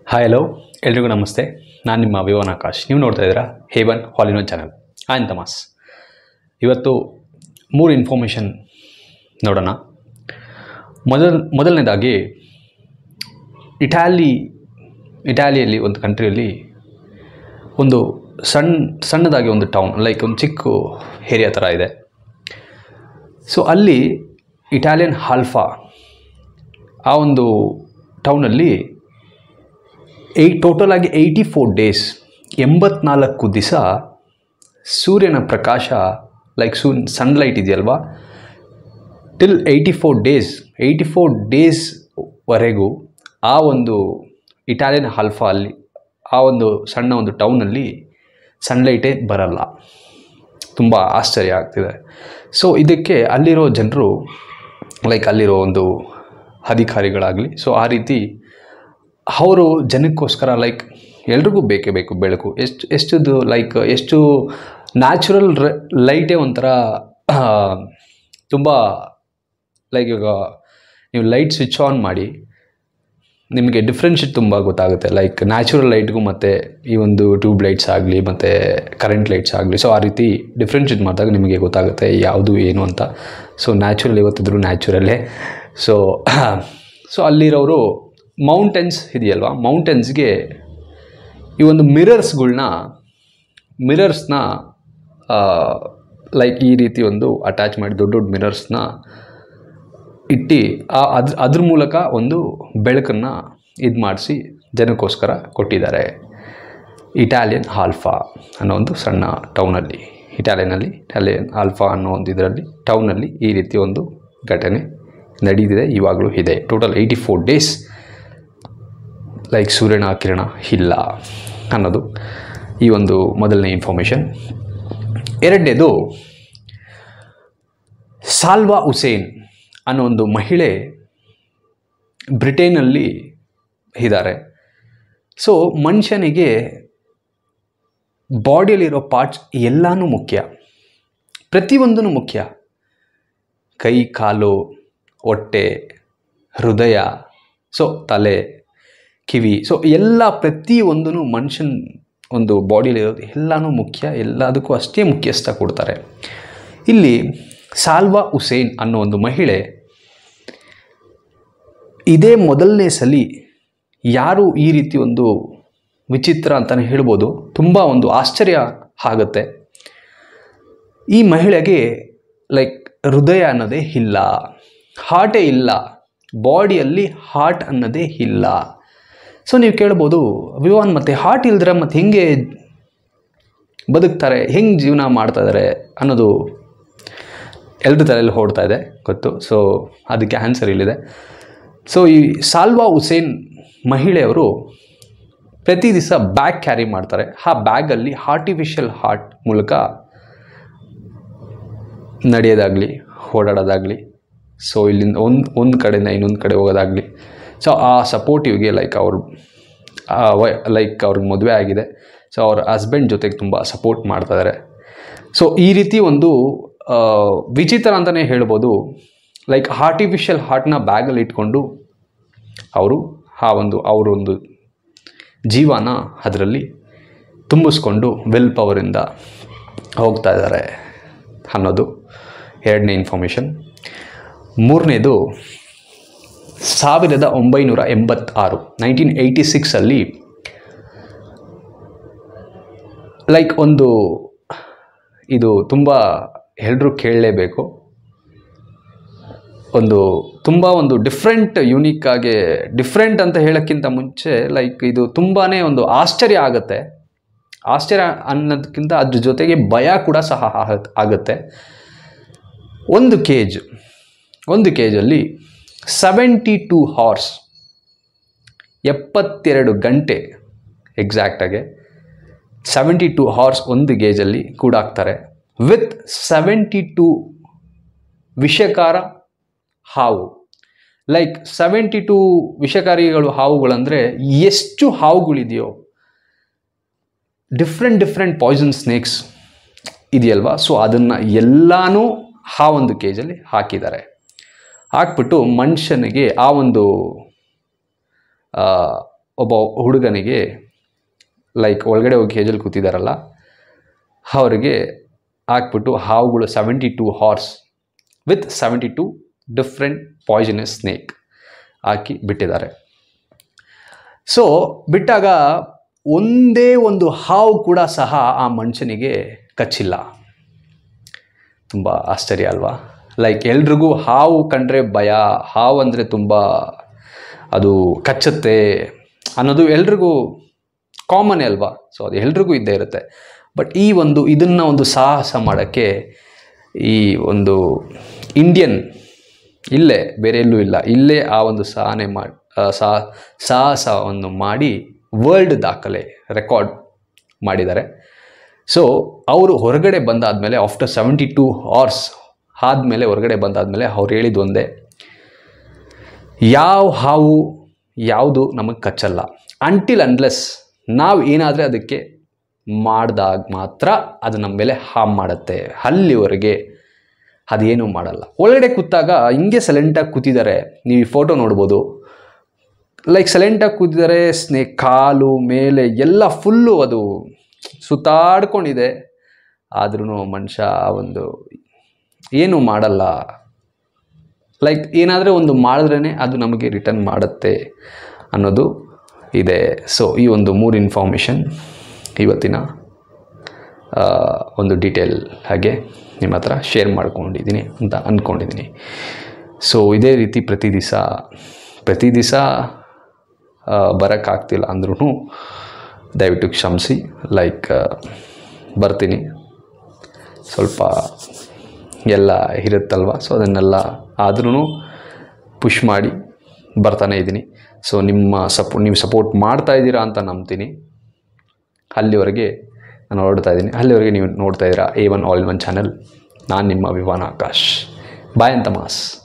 hi hello ಎಲ್ರಿಗೂ ನಮಸ್ತೆ ನಾನು ನಿಮ್ಮ ವಿವನ್ ಆಕಾಶ್ ನೀವು ನೋಡ್ತಾ ಇದ್ದೀರಾ ಹೇವನ್ ಹಾಲಿನೋ ಚಾನಲ್ ಆಯನ್ ತಮಾಸ್ ಇವತ್ತು ಮೂರು ಇನ್ಫಾರ್ಮೇಷನ್ ನೋಡೋಣ ಮೊದಲ್ ಮೊದಲನೇದಾಗಿ ಇಟಾಲಿ ಇಟಾಲಿಯಲ್ಲಿ ಒಂದು ಕಂಟ್ರಿಯಲ್ಲಿ ಒಂದು ಸಣ್ಣ ಸಣ್ಣದಾಗಿ ಒಂದು ಟೌನ್ ಲೈಕ್ ಒಂದು ಚಿಕ್ಕ ಏರಿಯಾ ಥರ ಇದೆ ಸೊ ಅಲ್ಲಿ ಇಟಾಲಿಯನ್ ಹಾಲ್ಫಾ ಆ ಒಂದು ಟೌನಲ್ಲಿ ಏಯ್ ಟೋಟಲ್ ಆಗಿ ಏಯ್ಟಿ ಫೋರ್ ಡೇಸ್ ಎಂಬತ್ನಾಲ್ಕು ದಿವಸ ಸೂರ್ಯನ ಪ್ರಕಾಶ ಲೈಕ್ ಸೂನ್ ಸನ್ಲೈಟ್ ಇದೆಯಲ್ವಾ till eighty four days eighty four ಡೇಸ್ವರೆಗೂ ಆ ಒಂದು ಇಟಾಲಿಯನ್ ಹಲ್ಫಾ ಅಲ್ಲಿ ಆ ಒಂದು ಸಣ್ಣ ಒಂದು ಟೌನಲ್ಲಿ ಸನ್ಲೈಟೇ ಬರಲ್ಲ ತುಂಬ ಆಶ್ಚರ್ಯ ಆಗ್ತಿದೆ ಸೊ ಇದಕ್ಕೆ ಅಲ್ಲಿರೋ ಜನರು ಲೈಕ್ ಅಲ್ಲಿರೋ ಒಂದು ಅಧಿಕಾರಿಗಳಾಗಲಿ ಸೊ ಆ ರೀತಿ ಅವರು ಜನಕ್ಕೋಸ್ಕರ ಲೈಕ್ ಎಲ್ರಿಗೂ ಬೇಕೇ ಬೇಕು ಬೆಳಕು ಎಷ್ಟು ಎಷ್ಟುದು ಲೈಕ್ ಎಷ್ಟು ನ್ಯಾಚುರಲ್ ಲೈಟೇ ಒಂಥರ ತುಂಬ ಲೈಕ್ ಇವಾಗ ನೀವು ಲೈಟ್ ಸ್ವಿಚ್ ಆನ್ ಮಾಡಿ ನಿಮಗೆ ಡಿಫ್ರೆನ್ಷಿಯೇಟ್ ತುಂಬ ಗೊತ್ತಾಗುತ್ತೆ ಲೈಕ್ ನ್ಯಾಚುರಲ್ ಲೈಟ್ಗೂ ಮತ್ತು ಈ ಒಂದು ಟ್ಯೂಬ್ ಲೈಟ್ಸ್ ಆಗಲಿ ಮತ್ತು ಕರೆಂಟ್ ಲೈಟ್ಸ್ ಆಗಲಿ ಸೊ ಆ ರೀತಿ ಡಿಫ್ರೆನ್ಷಿಯೇಟ್ ಮಾಡಿದಾಗ ನಿಮಗೆ ಗೊತ್ತಾಗುತ್ತೆ ಯಾವುದು ಏನು ಅಂತ ಸೊ ನ್ಯಾಚುರಲ್ ಇವತ್ತಿದ್ರು ನ್ಯಾಚುರಲ್ಲೇ ಸೊ ಸೊ ಅಲ್ಲಿರೋರು ಮೌಂಟೇನ್ಸ್ ಇದೆಯಲ್ವಾ ಮೌಂಟೇನ್ಸ್ಗೆ ಈ ಒಂದು ಮಿರರ್ಸ್ಗಳ್ನ ಮಿರರ್ಸ್ನ ಲೈಕ್ ಈ ರೀತಿ ಒಂದು ಅಟ್ಯಾಚ್ ಮಾಡಿ ದೊಡ್ಡ ದೊಡ್ಡ ಮಿರರ್ಸ್ನ ಇಟ್ಟು ಆ ಅದ್ರ ಅದ್ರ ಮೂಲಕ ಒಂದು ಬೆಳಕನ್ನು ಇದು ಮಾಡಿಸಿ ಜನಕ್ಕೋಸ್ಕರ ಕೊಟ್ಟಿದ್ದಾರೆ ಇಟಾಲಿಯನ್ ಆಲ್ಫಾ ಅನ್ನೋ ಒಂದು ಸಣ್ಣ ಟೌನಲ್ಲಿ ಇಟಾಲಿಯನಲ್ಲಿ ಇಟಾಲಿಯನ್ ಆಲ್ಫಾ ಅನ್ನೋ ಒಂದು ಇದರಲ್ಲಿ ಟೌನಲ್ಲಿ ಈ ರೀತಿ ಒಂದು ಘಟನೆ ನಡೀತಿದೆ ಇವಾಗಲೂ ಇದೆ total eighty four days like ಸೂರ್ಯನ ಕಿರಣ ಇಲ್ಲ ಅನ್ನೋದು ಈ ಒಂದು ಮೊದಲನೇ ಇನ್ಫಾರ್ಮೇಷನ್ ಎರಡನೇದು ಸಾಲ್ವಾ ಹುಸೇನ್ ಅನ್ನೋ ಒಂದು ಮಹಿಳೆ ಬ್ರಿಟೇನಲ್ಲಿ ಇದ್ದಾರೆ ಸೊ ಮನುಷ್ಯನಿಗೆ ಬಾಡಿಯಲ್ಲಿರೋ ಪಾರ್ಟ್ಸ್ ಎಲ್ಲನೂ ಮುಖ್ಯ ಪ್ರತಿಯೊಂದೂ ಮುಖ್ಯ ಕೈ ಕಾಲು ಹೊಟ್ಟೆ ಹೃದಯ ಸೊ ತಲೆ ಕಿವಿ ಸೊ ಎಲ್ಲ ಪ್ರತಿಯೊಂದೂ ಮನುಷ್ಯನ ಒಂದು ಬಾಡಿಯಲ್ಲಿರೋದು ಎಲ್ಲನೂ ಮುಖ್ಯ ಎಲ್ಲದಕ್ಕೂ ಅಷ್ಟೇ ಮುಖ್ಯಸ್ಥ ಕೊಡ್ತಾರೆ ಇಲ್ಲಿ ಸಾಲ್ವಾ ಹುಸೇನ್ ಅನ್ನೋ ಒಂದು ಮಹಿಳೆ ಇದೇ ಮೊದಲನೇ ಸಲ ಯಾರು ಈ ರೀತಿ ಒಂದು ವಿಚಿತ್ರ ಅಂತಲೇ ಹೇಳ್ಬೋದು ತುಂಬ ಒಂದು ಆಶ್ಚರ್ಯ ಆಗುತ್ತೆ ಈ ಮಹಿಳೆಗೆ ಲೈಕ್ ಹೃದಯ ಅನ್ನೋದೇ ಇಲ್ಲ ಹಾರ್ಟೇ ಇಲ್ಲ ಬಾಡಿಯಲ್ಲಿ ಹಾರ್ಟ್ ಅನ್ನೋದೇ ಇಲ್ಲ ಸೊ ನೀವು ಕೇಳ್ಬೋದು ವಿವಾನ್ ಮತ್ತು ಹಾರ್ಟ್ ಇಲ್ದ್ರೆ ಮತ್ತು ಹೆಂಗೆ ಬದುಕ್ತಾರೆ ಹೆಂಗೆ ಜೀವನ ಮಾಡ್ತಾ ಇದ್ದಾರೆ ಅನ್ನೋದು ಎಲ್ರ ತಲೆಯಲ್ಲಿ ಓಡ್ತಾ ಇದೆ ಗೊತ್ತು ಸೊ ಅದಕ್ಕೆ ಆನ್ಸರ್ ಇಲ್ಲಿದೆ ಸೊ ಈ ಸಾಲ್ವಾ ಹುಸೇನ್ ಮಹಿಳೆಯವರು ಪ್ರತಿ ದಿವಸ ಬ್ಯಾಗ್ ಕ್ಯಾರಿ ಮಾಡ್ತಾರೆ ಆ ಬ್ಯಾಗಲ್ಲಿ ಆರ್ಟಿಫಿಷಿಯಲ್ ಹಾರ್ಟ್ ಮೂಲಕ ನಡೆಯೋದಾಗಲಿ ಓಡಾಡೋದಾಗಲಿ ಸೊ ಇಲ್ಲಿಂದ ಒಂದು ಒಂದು ಕಡೆಯಿಂದ ಇನ್ನೊಂದು ಕಡೆ ಹೋಗೋದಾಗಲಿ ಸೊ ಆ ಸಪೋರ್ಟಿವ್ಗೆ ಲೈಕ್ ಅವರು ಲೈಕ್ ಅವ್ರಿಗೆ ಮದುವೆ ಆಗಿದೆ ಸೊ ಅವ್ರ ಹಸ್ಬೆಂಡ್ ಜೊತೆಗೆ ತುಂಬ ಸಪೋರ್ಟ್ ಮಾಡ್ತಾಯಿದ್ದಾರೆ ಸೊ ಈ ರೀತಿ ಒಂದು ವಿಚಿತ್ರ ಅಂತಲೇ ಹೇಳ್ಬೋದು ಲೈಕ್ ಆರ್ಟಿಫಿಷಿಯಲ್ ಹಾರ್ಟ್ನ ಬ್ಯಾಗಲ್ಲಿ ಇಟ್ಕೊಂಡು ಅವರು ಆ ಒಂದು ಅವರೊಂದು ಜೀವನ ಅದರಲ್ಲಿ ತುಂಬಿಸ್ಕೊಂಡು ವೆಲ್ ಪವರಿಂದ ಹೋಗ್ತಾ ಇದ್ದಾರೆ ಅನ್ನೋದು ಎರಡನೇ ಇನ್ಫಾರ್ಮೇಷನ್ ಮೂರನೇದು ಸಾವಿರದ ಒಂಬೈನೂರ ಎಂಬತ್ತಾರು ನೈನ್ಟೀನ್ ಏಯ್ಟಿ ಸಿಕ್ಸಲ್ಲಿ ಲೈಕ್ ಒಂದು ಇದು ತುಂಬ ಎಲ್ಲರೂ ಕೇಳಲೇಬೇಕು ಒಂದು ತುಂಬ ಒಂದು ಡಿಫ್ರೆಂಟ್ ಯೂನಿಕ್ ಆಗಿ ಡಿಫ್ರೆಂಟ್ ಅಂತ ಹೇಳೋಕ್ಕಿಂತ ಮುಂಚೆ ಲೈಕ್ ಇದು ತುಂಬಾ ಒಂದು ಆಶ್ಚರ್ಯ ಆಗುತ್ತೆ ಆಶ್ಚರ್ಯ ಅನ್ನೋದಕ್ಕಿಂತ ಅದ್ರ ಜೊತೆಗೆ ಭಯ ಕೂಡ ಸಹ ಆಗುತ್ತೆ ಒಂದು ಕೇಜ್ ಒಂದು ಕೇಜಲ್ಲಿ ಸೆವೆಂಟಿ ಟೂ ಹಾರ್ಸ್ ಎಪ್ಪತ್ತೆರಡು ಗಂಟೆ ಎಕ್ಸಾಕ್ಟಾಗೆ ಸೆವೆಂಟಿ ಟೂ ಹಾರ್ಸ್ ಒಂದು ಗೇಜಲ್ಲಿ ಕೂಡಾಕ್ತಾರೆ ವಿತ್ ಸೆವೆಂಟಿ ಟೂ ವಿಷಕಾರ ಹಾವು ಲೈಕ್ ಸೆವೆಂಟಿ ಟೂ ವಿಷಕಾರಿಗಳು ಹಾವುಗಳಂದರೆ ಎಷ್ಟು ಹಾವುಗಳಿದೆಯೋ ಡಿಫ್ರೆಂಟ್ ಡಿಫ್ರೆಂಟ್ ಪಾಯ್ಸನ್ ಸ್ನೇಕ್ಸ್ ಇದೆಯಲ್ವಾ ಸೊ ಅದನ್ನು ಎಲ್ಲನೂ ಆ ಒಂದು ಕೇಜಲ್ಲಿ ಹಾಕಿದ್ದಾರೆ ಹಾಕ್ಬಿಟ್ಟು ಮನುಷ್ಯನಿಗೆ ಆ ಒಂದು ಒಬ್ಬ ಹುಡುಗನಿಗೆ ಲೈಕ್ ಒಳಗಡೆ ಹೋಗಿ ಕೇಜಲ್ಲಿ ಕೂತಿದ್ದಾರಲ್ಲ ಅವರಿಗೆ ಹಾಕ್ಬಿಟ್ಟು ಹಾವುಗಳು seventy two hours with seventy two different poisonous snake ಹಾಕಿ ಬಿಟ್ಟಿದ್ದಾರೆ ಸೊ ಬಿಟ್ಟಾಗ ಒಂದೇ ಒಂದು ಹಾವು ಕೂಡ ಸಹ ಆ ಮನುಷ್ಯನಿಗೆ ಕಚ್ಚಿಲ್ಲ ತುಂಬ ಆಶ್ಚರ್ಯ ಅಲ್ವಾ ಲೈಕ್ ಎಲ್ರಿಗೂ ಹಾವು ಕಂಡ್ರೆ ಭಯ ಹಾವು ಅಂದರೆ ತುಂಬ ಅದು ಕಚ್ಚುತ್ತೆ ಅನ್ನೋದು ಎಲ್ರಿಗೂ ಕಾಮನ್ ಅಲ್ವಾ ಸೊ ಅದು ಎಲ್ರಿಗೂ ಇದ್ದೇ ಇರುತ್ತೆ ಬಟ್ ಈ ಒಂದು ಇದನ್ನು ಒಂದು ಸಾಹಸ ಮಾಡೋಕ್ಕೆ ಈ ಒಂದು ಇಂಡಿಯನ್ ಇಲ್ಲೇ ಬೇರೆ ಎಲ್ಲೂ ಇಲ್ಲ ಇಲ್ಲೇ ಆ ಒಂದು ಸಾಹನೆ ಮಾಡಿ ಸಾ ಸಾಹಸವನ್ನು ಮಾಡಿ ವರ್ಲ್ಡ್ ದಾಖಲೆ ರೆಕಾರ್ಡ್ ಮಾಡಿದ್ದಾರೆ ಸೊ ಅವರು ಹೊರಗಡೆ ಬಂದಾದಮೇಲೆ ಆಫ್ಟರ್ ಸೆವೆಂಟಿ ಟೂ ಅವರ್ಸ್ ಆದಮೇಲೆ ಹೊರಗಡೆ ಬಂದಾದಮೇಲೆ ಅವ್ರು ಹೇಳಿದ್ದು ಒಂದೇ ಯಾವ ಹಾವು ಯಾವುದು ನಮಗೆ ಕಚ್ಚಲ್ಲ ಅಂಟಿಲ್ ಅನ್ಲೆಸ್ ನಾವು ಏನಾದರೆ ಅದಕ್ಕೆ ಮಾಡಿದಾಗ ಮಾತ್ರ ಅದು ನಮ್ಮ ಮೇಲೆ ಹಾಮ್ ಮಾಡುತ್ತೆ ಅಲ್ಲಿವರೆಗೆ ಅದೇನು ಮಾಡಲ್ಲ ಒಳಗಡೆ ಕೂತಾಗ ಹಿಂಗೆ ಸೈಲೆಂಟಾಗಿ ಕೂತಿದ್ದಾರೆ ನೀವು ಈ ಫೋಟೋ ನೋಡ್ಬೋದು ಲೈಕ್ ಸೈಲೆಂಟಾಗಿ ಕೂತಿದ್ದಾರೆ ಸ್ನೇಕ್ ಕಾಲು ಮೇಲೆ ಎಲ್ಲ ಫುಲ್ಲು ಅದು ಸುತ್ತಾಡ್ಕೊಂಡಿದೆ ಆದ್ರೂ ಮನುಷ್ಯ ಒಂದು ಏನು ಮಾಡಲ್ಲ ಲೈಕ್ ಏನಾದರೂ ಒಂದು ಮಾಡಿದ್ರೇ ಅದು ನಮಗೆ ರಿಟರ್ನ್ ಮಾಡುತ್ತೆ ಅನ್ನೋದು ಇದೆ ಸೊ ಈ ಒಂದು ಮೂರು ಇನ್ಫಾರ್ಮೇಷನ್ ಇವತ್ತಿನ ಆ, ಒಂದು ಡೀಟೇಲ್ ಹಾಗೆ ನಿಮ್ಮ ಹತ್ರ ಶೇರ್ ಮಾಡ್ಕೊಂಡಿದ್ದೀನಿ ಅಂತ ಅಂದ್ಕೊಂಡಿದ್ದೀನಿ ಸೊ ಇದೇ ರೀತಿ ಪ್ರತಿ ದಿವಸ ಪ್ರತಿ ದಿವಸ ಬರೋಕ್ಕಾಗ್ತಿಲ್ಲ ಅಂದ್ರೂ ದಯವಿಟ್ಟು ಕ್ಷಮಿಸಿ ಲೈಕ್ ಬರ್ತೀನಿ ಸ್ವಲ್ಪ ಎಲ್ಲ ಇರುತ್ತಲ್ವ ಸೊ ಅದನ್ನೆಲ್ಲ ಆದ್ರೂ ಪುಷ್ ಮಾಡಿ ಬರ್ತಾನೆ ಇದ್ದೀನಿ ಸೊ ನಿಮ್ಮ ಸಪೋ ನೀವು ಸಪೋರ್ಟ್ ಮಾಡ್ತಾ ಇದ್ದೀರಾ ಅಂತ ನಂಬ್ತೀನಿ ಅಲ್ಲಿವರೆಗೆ ನಾನು ಹೊರಡ್ತಾ ಇದ್ದೀನಿ ಅಲ್ಲಿವರೆಗೆ ನೀವು ನೋಡ್ತಾ ಇದ್ದೀರಾ A one all in one channel ನಾನು ನಿಮ್ಮ ವಿವಾನ್ ಆಕಾಶ್ ಬಾಯ್ ಅಂತ ಮಾಸ್